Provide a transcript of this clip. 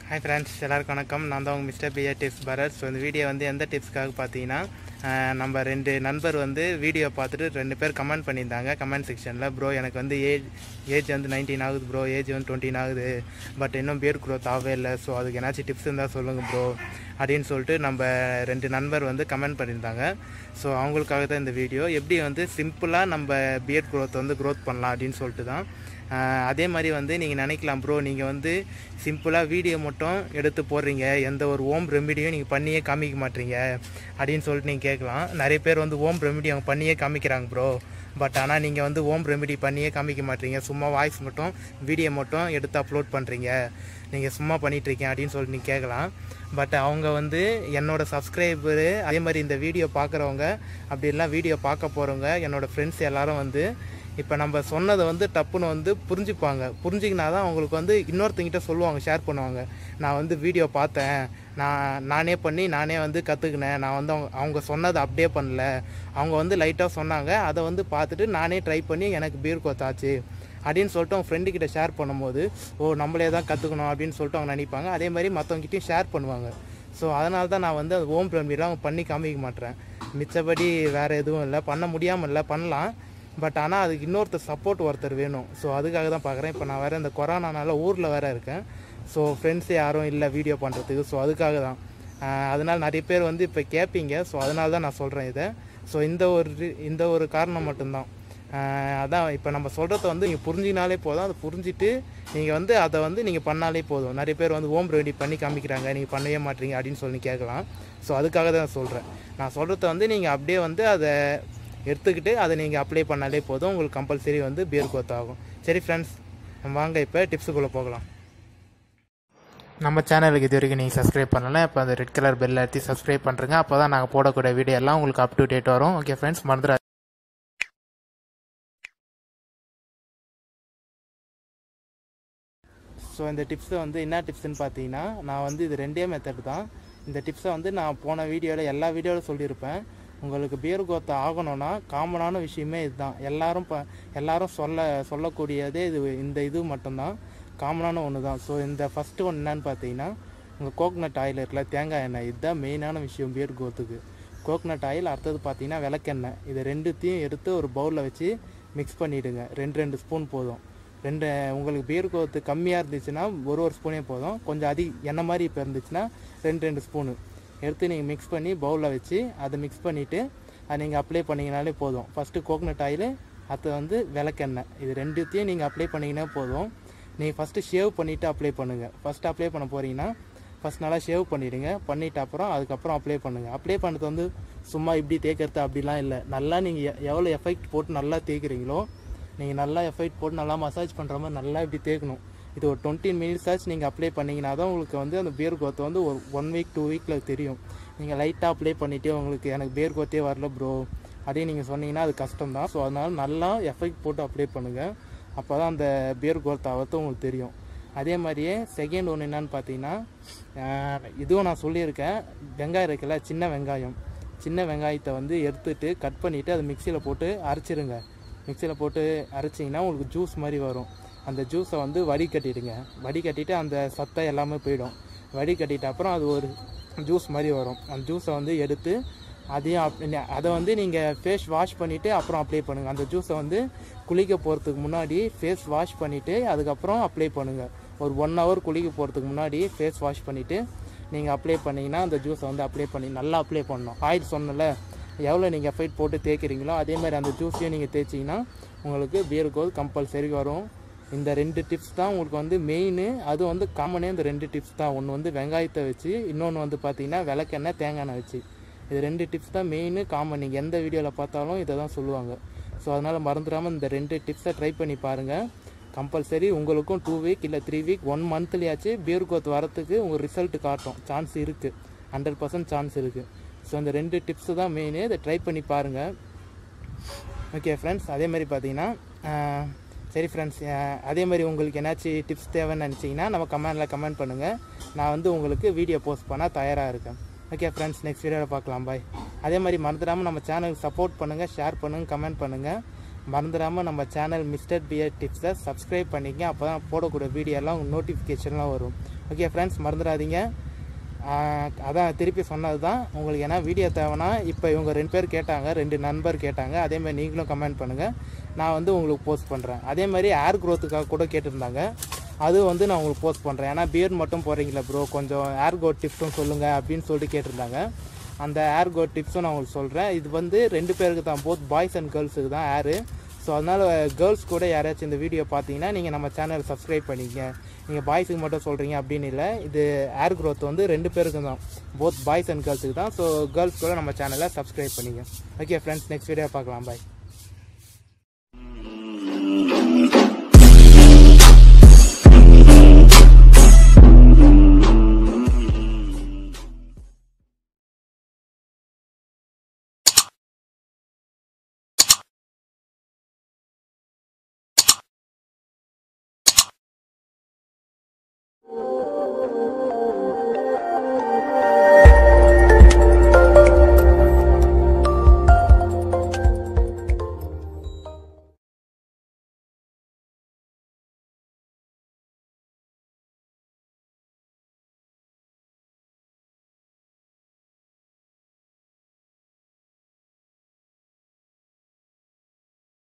hi friends எல்லாருக்கும் வணக்கம் நான் தான் உங்கள் mister BA tips Bharath so இந்த வீடியோ வந்து எந்த டிப்ஸ்க்காக பார்த்தீங்கன்னா அஹ், நம்ம ரெண்டு நண்பர் வந்து வீடியோ பார்த்துட்டு ரெண்டு பேர் கமெண்ட் பண்ணியிருந்தாங்க கமெண்ட் செக்ஷனில் ப்ரோ எனக்கு வந்து ஏஜ் ஏஜ் வந்து நைன்டீன் ஆகுது ப்ரோ ஏஜ் வந்து டுவெண்ட்டின் ஆகுது பட் இன்னும் பியர் க்ரோத் ஆகவே இல்லை ஸோ அதுக்கு ஏதாச்சும் டிப்ஸ் இருந்தால் சொல்லுங்கள் ப்ரோ அப்படின்னு சொல்லிட்டு நம்ம ரெண்டு நண்பர் வந்து கமெண்ட் பண்ணியிருந்தாங்க ஸோ அவங்களுக்காக தான் இந்த வீடியோ எப்படி வந்து சிம்பிளாக நம்ம பியர் க்ரோத் வந்து க்ரோத் பண்ணலாம் அப்படின்னு சொல்லிட்டு தான் ஆஹ் அதே மாதிரி வந்து நீங்கள் நினைக்கலாம் ப்ரோ நீங்கள் வந்து சிம்பிளாக வீடியோ மட்டும் எடுத்து போடுறீங்க எந்த ஒரு ஓம் ரெமிடியும் நீங்கள் பண்ணியே காமிக்க மாட்டீங்க அப்படின்னு சொல்லிட்டு நீங்கள் கேட்கலாம் நிறைய பேர் வந்து ஓம் ரெமிடி அவங்க பண்ணியே காமிக்கிறாங்க ப்ரோ பட் ஆனால் நீங்கள் வந்து ஓம் ரெமிடி பண்ணியே காமிக்க மாட்டீங்க சும்மா வாய்ஸ் மட்டும் வீடியோ மட்டும் எடுத்து அப்லோட் பண்ணுறீங்க நீங்கள் சும்மா பண்ணிகிட்ருக்கீங்க அப்படின்னு சொல்லிட்டு நீங்கள் கேட்கலாம் பட் அவங்க வந்து என்னோட சப்ஸ்கிரைபரு அதே மாதிரி இந்த வீடியோ பார்க்குறவங்க அப்படி இல்லைனா வீடியோ பார்க்க போகிறவங்க என்னோட ஃப்ரெண்ட்ஸ் எல்லாரும் வந்து இப்போ நம்ம சொன்னதை வந்து டப்புன்னு வந்து புரிஞ்சுப்பாங்க புரிஞ்சிக்கினா தான் அவங்களுக்கு வந்து இன்னொருத்தங்கிட்ட சொல்லுவாங்க ஷேர் பண்ணுவாங்க நான் வந்து வீடியோ பார்த்தேன் நான் நானே பண்ணி நானே வந்து கற்றுக்கினேன் நான் வந்து அவங்க அவங்க சொன்னதை அப்படியே பண்ணல அவங்க வந்து லைட்டாக சொன்னாங்க அதை வந்து பார்த்துட்டு நானே ட்ரை பண்ணி எனக்கு பீர் கொத்தாச்சு அப்படின்னு சொல்லிட்டு அவங்க ஃப்ரெண்டு கிட்ட ஷேர் பண்ணும்போது ஓ நம்மளே தான் கற்றுக்கணும் அப்படின்னு சொல்லிட்டு அவங்க நினைப்பாங்க அதே மாதிரி மற்றவங்ககிட்டயும் ஷேர் பண்ணுவாங்க ஸோ அதனால தான் நான் வந்து அது ஓம் பிரமிலாம் பண்ணி காமிக்க மாட்டேன் மிச்சபடி வேறு எதுவும் இல்லை பண்ண முடியாமல் இல்லை பண்ணலாம் பட் ஆனால் அதுக்கு இன்னொருத்தர் சப்போர்ட் ஒருத்தர் வேணும் ஸோ அதுக்காக தான் பார்க்குறேன் இப்போ நான் வேறு இந்த கொரோனானால ஊரில் வேறு இருக்கேன் ஸோ ஃப்ரெண்ட்ஸ் யாரும் இல்லை வீடியோ பண்ணுறதுக்கு ஸோ அதுக்காக தான் ஆஹ் அதனால் நிறைய பேர் வந்து இப்போ கேட்பீங்க ஸோ அதனால தான் நான் சொல்கிறேன் இதை ஸோ இந்த ஒரு ரி- இந்த ஒரு காரணம் மட்டும்தான் ஆஹ் அதான் இப்போ நம்ம சொல்கிறத வந்து நீங்கள் புரிஞ்சினாலே போதும் அதை புரிஞ்சிட்டு நீங்கள் வந்து அதை வந்து நீங்கள் பண்ணாலே போதும் நிறைய பேர் வந்து ஹோம் ரெடி பண்ணி காமிக்கிறாங்க நீங்கள் பண்ணவே மாட்டீங்க அப்படின்னு சொல்லி கேட்கலாம் ஸோ அதுக்காக தான் நான் சொல்கிறேன் நான் சொல்கிறத வந்து நீங்கள் அப்படியே வந்து அதை எடுத்துக்கிட்டு அதை நீங்கள் அப்ளை பண்ணாலே போதும் உங்களுக்கு கம்பல்சரி வந்து பியர் கோத் ஆகும் சரி ஃப்ரெண்ட்ஸ் வாங்க இப்போ டிப்ஸுக்குள்ளே போகலாம் நம்ம சேனலுக்கு இது வரைக்கும் நீங்கள் சப்ஸ்கிரைப் பண்ணல இப்போ அந்த ரெட் கலர் பெல் அழுத்தி சப்ஸ்கிரைப் பண்ணுறங்க அப்போ தான் நாங்கள் போடக்கூடிய வீடியோ எல்லாம் உங்களுக்கு அப் டு டேட் வரும் ஓகே ஃப்ரெண்ட்ஸ் மறந்துடா ஸோ இந்த டிப்ஸை வந்து என்ன டிப்ஸ்னு பார்த்தீங்கன்னா நான் வந்து இது ரெண்டே மெத்தட் தான் இந்த டிப்ஸை வந்து நான் போன வீடியோவில் எல்லா வீடியோவில் சொல்லியிருப்பேன் உங்களுக்கு பியர் கோத்த ஆகணும்னா காமனான விஷயமே இதுதான் எல்லாரும் ப எல்லாரும் சொல்ல சொல்லக்கூடியதே இது இந்த இது மட்டும்தான் காமனான ஒன்று தான் ஸோ இந்த ஃபஸ்ட்டு ஒன்று என்னன்னு பார்த்தீங்கன்னா உங்கள் கோக்னட் ஆயில் இருக்குல்ல தேங்காய் எண்ணெய் இதுதான் மெயினான விஷயம் பியர் கோத்துக்கு கோக்னட் ஆயில் அடுத்தது பார்த்தீங்கன்னா விளக்கெண்ணெய் இது ரெண்டுத்தையும் எடுத்து ஒரு பவுலில் வச்சு மிக்ஸ் பண்ணிவிடுங்க ரெண்டு ரெண்டு ஸ்பூன் போதும் ரெண்டு உங்களுக்கு பீர் கோத்து கம்மியாக இருந்துச்சுன்னா ஒரு ஒரு ஸ்பூனே போதும் கொஞ்சம் அதிக எண்ணெய் மாதிரி இப்போ இருந்துச்சுன்னா ரெண்டு ரெண்டு ஸ்பூனு எடுத்து நீங்கள் மிக்ஸ் பண்ணி பவுலில் வச்சு அதை மிக்ஸ் பண்ணிவிட்டு அதை நீங்கள் அப்ளை பண்ணிங்கனாலே போதும் ஃபஸ்ட்டு கோகனட் ஆயில் அடுத்து வந்து விளக்கெண்ணெய் இது ரெண்டுத்தையும் நீங்கள் அப்ளை பண்ணிங்கன்னா போதும் நீங்கள் ஃபஸ்ட்டு ஷேவ் பண்ணிவிட்டு அப்ளை பண்ணுங்கள் ஃபஸ்ட்டு அப்ளை பண்ண போகிறீங்கன்னா ஃபஸ்ட் நல்லா ஷேவ் பண்ணிவிடுங்க பண்ணிவிட்டு அப்புறம் அதுக்கப்புறம் அப்ளை பண்ணுங்கள் அப்ளை பண்ணது வந்து சும்மா இப்படி தேய்க்கிறது அப்படிலாம் இல்லை நல்லா நீங்கள் எவ்வளோ எஃபெக்ட் போட்டு நல்லா தேய்க்கிறீங்களோ நீங்கள் நல்லா எஃபெக்ட் போட்டு நல்லா மசாஜ் பண்ணுற மாதிரி நல்லா இப்படி தேய்க்கணும் இது ஒரு டுவெண்ட்டி மினிட்ஸ் ஆச்சு நீங்கள் அப்ளை பண்ணிங்கன்னா தான் உங்களுக்கு வந்து அந்த பியர் கோத்தை வந்து ஒரு ஒன் வீக் டூ வீக்கில் தெரியும் நீங்கள் லைட்டாக அப்ளை பண்ணிவிட்டு உங்களுக்கு எனக்கு பியர் கோத்தே வரல ப்ரோ அப்படின்னு நீங்கள் சொன்னீங்கன்னா அது கஷ்டம் தான் ஸோ அதனால் நல்லா எஃபெக்ட் போட்டு அப்ளை பண்ணுங்கள் அப்போ தான் அந்த பியர் கோத் ஆகிறது உங்களுக்கு தெரியும் அதே மாதிரியே செகண்ட் ஒன்று என்னன்னு பார்த்தீங்கன்னா ஆஹ் இதுவும் நான் சொல்லியிருக்கேன் வெங்காயம் இருக்குல்ல சின்ன வெங்காயம் சின்ன வெங்காயத்தை வந்து எடுத்துட்டு கட் பண்ணிவிட்டு அதை மிக்சியில் போட்டு அரைச்சிருங்க மிக்சியில் போட்டு அரைச்சிங்கன்னா உங்களுக்கு ஜூஸ் மாதிரி வரும் அந்த ஜூஸை வந்து வடிகட்டிடுங்க வடிகட்டிட்டு அந்த சத்தை எல்லாமே போயிடும் வடிகட்டிட்ட அப்புறம் அது ஒரு ஜூஸ் மாதிரி வரும் அந்த ஜூஸை வந்து எடுத்து அதையும் அப்~ ந- அதை வந்து நீங்கள் ஃபேஸ் வாஷ் பண்ணிவிட்டு அப்புறம் அப்ளை பண்ணுங்கள் அந்த ஜூஸை வந்து குளிக்க போகிறதுக்கு முன்னாடி ஃபேஸ் வாஷ் பண்ணிவிட்டு அதுக்கப்புறம் அப்ளை பண்ணுங்கள் ஒரு ஒன் ஹவர் குளிக்க போகிறதுக்கு முன்னாடி ஃபேஸ் வாஷ் பண்ணிவிட்டு நீங்கள் அப்ளை பண்ணிங்கன்னா அந்த ஜூஸை வந்து அப்ளை பண்ணி நல்லா அப்ளை பண்ணணும் ஆயில் சொன்னல எவ்வளோ நீங்கள் எஃபைட் போட்டு தேய்க்கிறீங்களோ அதே மாதிரி அந்த ஜூஸையும் நீங்கள் தேய்ச்சிங்கன்னா உங்களுக்கு பியர் கோல் கம்பல்சரி வரும் இந்த ரெண்டு டிப்ஸ் தான் உங்களுக்கு வந்து மெயின் அது வந்து காமனே இந்த ரெண்டு டிப்ஸ் தான் ஒன்று வந்து வெங்காயத்தை வச்சு இன்னொன்று வந்து பார்த்தீங்கன்னா விளக்கெண்ணெய் தேங்காய் எண்ணெய் வச்சு இது ரெண்டு டிப்ஸ் தான் மெயின் காமன் நீங்கள் எந்த வீடியோவில் பார்த்தாலும் இதை தான் சொல்லுவாங்க ஸோ அதனால் மறந்துடாமல் இந்த ரெண்டு டிப்ஸை ட்ரை பண்ணி பாருங்கள் கம்பல்சரி உங்களுக்கும் டூ வீக் இல்லை த்ரீ வீக் ஒன் மந்த்லேயாச்சு பியர் கோத் வரத்துக்கு உங்கள் ரிசல்ட் காட்டும் சான்ஸ் இருக்குது ஹண்ட்ரட் பர்சன்ட் சான்ஸ் இருக்குது ஸோ இந்த ரெண்டு டிப்ஸு தான் மெயின் இதை ட்ரை பண்ணி பாருங்கள் ஓகே ஃப்ரெண்ட்ஸ் அதே மாதிரி பார்த்தீங்கன்னா ஆஹ், சரி ஃப்ரெண்ட்ஸ் அதே மாதிரி உங்களுக்கு என்னாச்சும் டிப்ஸ் தேவைன்னு நினச்சிங்கன்னா நம்ம கமெண்டில் கமெண்ட் பண்ணுங்கள் நான் வந்து உங்களுக்கு வீடியோ போஸ்ட் பண்ண தயாராக இருக்கேன் ஓகே ஃப்ரெண்ட்ஸ் நெக்ஸ்ட் வீடியோவில் பார்க்கலாம் பாய் அதே மாதிரி மறந்துடாமல் நம்ம சேனலுக்கு சப்போர்ட் பண்ணுங்கள் ஷேர் பண்ணுங்கள் கமெண்ட் பண்ணுங்கள் மறந்துடாமல் நம்ம சேனல் மிஸ்டர் பியர் டிப்ஸை சப்ஸ்கிரைப் பண்ணிக்க அப்போ தான் போடக்கூடிய வீடியோலாம் நோட்டிஃபிகேஷன்லாம் வரும் ஓகே ஃப்ரெண்ட்ஸ் மறந்துடாதீங்க ஆஹ் அதான் திருப்பி சொன்னது தான் உங்களுக்கு ஏன்னா வீடியோ தேவைன்னா இப்போ இவங்க ரெண்டு பேர் கேட்டாங்க ரெண்டு நண்பர் கேட்டாங்க அதே மாதிரி நீங்களும் கமெண்ட் பண்ணுங்கள் நான் வந்து உங்களுக்கு போஸ்ட் பண்ணுறேன் அதே மாதிரி ஏர் க்ரோத்துக்காக கூட கேட்டிருந்தாங்க அது வந்து நான் உங்களுக்கு போஸ்ட் பண்ணுறேன் ஏன்னா பியர்ட் மட்டும் போகிறீங்களா ப்ரோ கொஞ்சம் ஏர் கோ டிப்ஸும் சொல்லுங்கள் அப்படின்னு சொல்லிட்டு கேட்டிருந்தாங்க அந்த ஏர் கோ டிப்ஸும் நான் உங்களுக்கு சொல்கிறேன் இது வந்து ரெண்டு பேருக்கு தான் போத் பாய்ஸ் அண்ட் கேர்ள்ஸுக்கு தான் ஏரு ஸோ அதனால் கேர்ள்ஸ் கூட யாராச்சும் இந்த வீடியோ பார்த்தீங்கன்னா நீங்கள் நம்ம சேனல் சப்ஸ்கிரைப் பண்ணிக்கங்க நீங்கள் பாய்ஸுக்கு மட்டும் சொல்கிறீங்க அப்படின்னு இல்லை இது ஏர் க்ரோத் வந்து ரெண்டு பேருக்கும் தான் போத் பாய்ஸ் அண்ட் கேர்ள்ஸுக்கு தான் ஸோ கேர்ள்ஸ் கூட நம்ம சேனலை சப்ஸ்கிரைப் பண்ணிங்க ஓகே ஃப்ரெண்ட்ஸ் நெக்ஸ்ட் வீடியோ பார்க்கலாம் பாய்